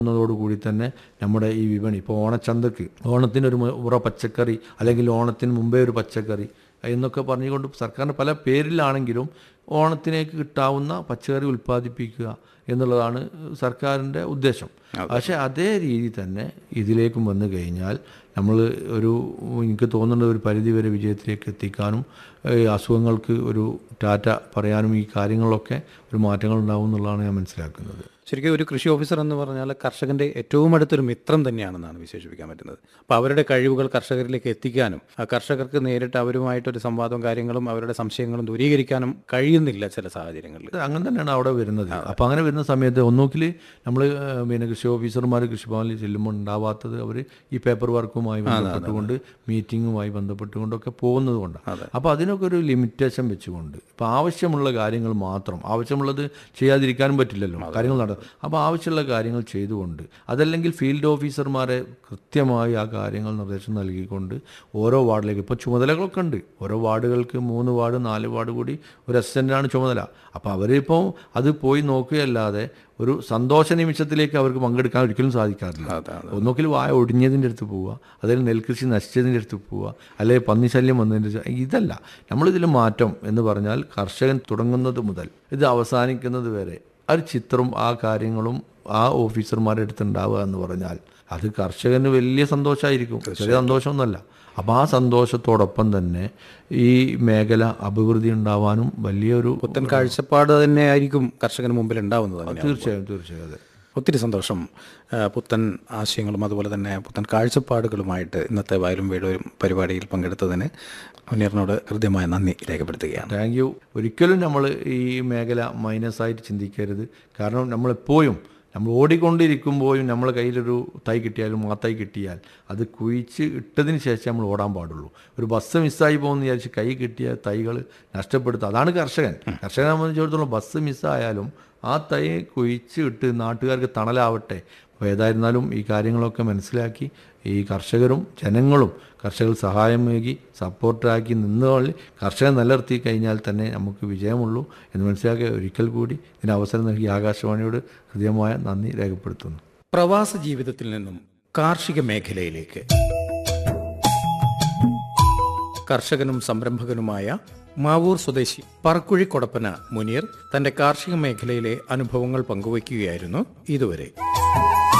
ോടുകൂടി തന്നെ നമ്മുടെ ഈ വിപണി ഇപ്പോൾ ഓണച്ചന്തക്ക് ഓണത്തിനൊരു മു- മുറ പച്ചക്കറി അല്ലെങ്കിൽ ഓണത്തിന് മുമ്പേ ഒരു പച്ചക്കറി എന്നൊക്കെ പറഞ്ഞുകൊണ്ട് സർക്കാരിൻ്റെ പല പേരിലാണെങ്കിലും ഓണത്തിനേക്ക് കിട്ടാവുന്ന പച്ചക്കറി ഉൽപ്പാദിപ്പിക്കുക എന്നുള്ളതാണ് സർക്കാരിൻ്റെ ഉദ്ദേശം പക്ഷേ അതേ രീതി തന്നെ ഇതിലേക്കും വന്നു കഴിഞ്ഞാൽ നമ്മൾ ഒരു എനിക്ക് തോന്നുന്നത് ഒരു പരിധി വരെ വിജയത്തിലേക്ക് എത്തിക്കാനും ഈ അസുഖങ്ങൾക്ക് ഒരു ടാറ്റ പറയാനും ഈ കാര്യങ്ങളിലൊക്കെ ഒരു മാറ്റങ്ങൾ ഉണ്ടാവും എന്നുള്ളതാണ് ഞാൻ മനസ്സിലാക്കുന്നത് ശരിക്കും ഒരു കൃഷി ഓഫീസർ എന്ന് പറഞ്ഞാൽ കർഷകന്റെ ഏറ്റവും അടുത്തൊരു മിത്രം തന്നെയാണെന്നാണ് വിശേഷിപ്പിക്കാൻ പറ്റുന്നത് അപ്പോൾ അവരുടെ കഴിവുകൾ കർഷകരിലേക്ക് എത്തിക്കാനും ആ കർഷകർക്ക് നേരിട്ട് അവരുമായിട്ടൊരു സംവാദവും കാര്യങ്ങളും അവരുടെ സംശയങ്ങളും ദൂരീകരിക്കാനും കഴിയുന്നില്ല ചില സാഹചര്യങ്ങളിൽ ഇത് അങ്ങനെ തന്നെയാണ് അവിടെ വരുന്നത് അപ്പോൾ അങ്ങനെ വരുന്ന സമയത്ത് ഒന്നുകിൽ നമ്മൾ പിന്നെ കൃഷി ഓഫീസർമാർ കൃഷിഭവനിൽ ചെല്ലുമ്പോൾ ഉണ്ടാവാത്തത് അവർ ഈ പേപ്പർ വർക്കുമായി ബന്ധപ്പെട്ടുകൊണ്ട് മീറ്റിങ്ങുമായി ബന്ധപ്പെട്ടുകൊണ്ടൊക്കെ പോകുന്നത് കൊണ്ടാണ് അപ്പോൾ അതിനൊക്കെ ഒരു ലിമിറ്റേഷൻ വെച്ചുകൊണ്ട് ഇപ്പോൾ ആവശ്യമുള്ള കാര്യങ്ങൾ മാത്രം ആവശ്യമുള്ളത് ചെയ്യാതിരിക്കാനും പറ്റില്ലല്ലോ കാര്യങ്ങൾ നട അപ്പോൾ ആവശ്യമുള്ള കാര്യങ്ങൾ ചെയ്തുകൊണ്ട് അതല്ലെങ്കിൽ ഫീൽഡ് ഓഫീസർമാരെ കൃത്യമായി ആ കാര്യങ്ങൾ നിർദ്ദേശം നൽകിക്കൊണ്ട് ഓരോ വാർഡിലേക്ക് ഇപ്പോൾ ചുമതലകളൊക്കെ ഉണ്ട് ഓരോ വാർഡുകൾക്ക് മൂന്ന് വാർഡ് നാല് വാർഡ് കൂടി ഒരു അസിസ്റ്റൻ്റാണ് ചുമതല അപ്പോൾ അവരിപ്പോൾ അത് പോയി നോക്കുകയല്ലാതെ ഒരു സന്തോഷ നിമിഷത്തിലേക്ക് അവർക്ക് പങ്കെടുക്കാൻ ഒരിക്കലും സാധിക്കാറില്ല ഒന്നുകിൽ വായ ഒടിഞ്ഞതിൻ്റെ അടുത്ത് പോവുക അതിൽ നെൽകൃഷി നശിച്ചതിൻ്റെ അടുത്ത് പോവുക അല്ലെങ്കിൽ പന്നിശല്യം വന്നതിൻ്റെ അടുത്ത് ഇതല്ല നമ്മളിതിൽ മാറ്റം എന്ന് പറഞ്ഞാൽ കർഷകൻ തുടങ്ങുന്നത് മുതൽ ഇത് അവസാനിക്കുന്നത് വരെ ആ ഒരു ചിത്രം ആ കാര്യങ്ങളും ആ ഓഫീസർമാരുടെ അടുത്ത് ഉണ്ടാവുക എന്ന് പറഞ്ഞാൽ അത് കർഷകന് വലിയ സന്തോഷമായിരിക്കും ചെറിയ സന്തോഷമൊന്നുമല്ല അപ്പോൾ ആ സന്തോഷത്തോടൊപ്പം തന്നെ ഈ മേഖല അഭിവൃദ്ധി ഉണ്ടാവാനും വലിയൊരു പുത്തൻ കാഴ്ചപ്പാട് തന്നെയായിരിക്കും കർഷകന് മുമ്പിൽ ഉണ്ടാവുന്നത് തന്നെയാണ് തീർച്ചയായും തീർച്ചയായും അതെ ഒത്തിരി സന്തോഷം ആ, പുത്തൻ ആശയങ്ങളും അതുപോലെ തന്നെ പുത്തൻ കാഴ്ചപ്പാടുകളുമായിട്ട് ഇന്നത്തെ വയലും വീടും പരിപാടിയിൽ പങ്കെടുത്തതിന് മുനീറിനോട് ഹൃദ്യമായ നന്ദി രേഖപ്പെടുത്തുകയാണ് താങ്ക് യു ഒരിക്കലും നമ്മൾ ഈ മേഖല മൈനസായിട്ട് ചിന്തിക്കരുത് കാരണം നമ്മളെപ്പോഴും നമ്മൾ ഓടിക്കൊണ്ടിരിക്കുമ്പോഴും നമ്മളെ കയ്യിലൊരു തൈ കിട്ടിയാലും ആ തൈ കിട്ടിയാൽ അത് കുഴിച്ച് ഇട്ടതിന് ശേഷം നമ്മൾ ഓടാൻ പാടുള്ളൂ ഒരു ബസ് മിസ്സായി പോകുമെന്ന് വിചാരിച്ച് കൈ കിട്ടിയ തൈകൾ നഷ്ടപ്പെടുത്തുക അതാണ് കർഷകൻ കർഷകനെ സംബന്ധിച്ചിടത്തോളം ബസ് മിസ്സായാലും ആ തൈ കുഴിച്ച് ഇട്ട് നാട്ടുകാർക്ക് തണലാവട്ടെ അപ്പോൾ ഏതായിരുന്നാലും ഈ കാര്യങ്ങളൊക്കെ മനസ്സിലാക്കി ഈ കർഷകരും ജനങ്ങളും കർഷകർ സഹായമേകി സപ്പോർട്ടാക്കി നിന്നുകൊണ്ട് കർഷകൻ നിലനിർത്തി കഴിഞ്ഞാൽ തന്നെ നമുക്ക് വിജയമുള്ളൂ എന്ന് മനസ്സിലാക്കി ഒരിക്കൽ കൂടി ഇതിന് അവസരം നൽകി ആകാശവാണിയോട് ഹൃദയമായ നന്ദി രേഖപ്പെടുത്തുന്നു പ്രവാസ ജീവിതത്തിൽ നിന്നും കാർഷിക മേഖലയിലേക്ക് കർഷകനും സംരംഭകനുമായ മാവൂർ സ്വദേശി പറക്കുഴി കൊടപ്പന മുനീർ തന്റെ കാർഷിക മേഖലയിലെ അനുഭവങ്ങൾ പങ്കുവയ്ക്കുകയായിരുന്നു ഇതുവരെ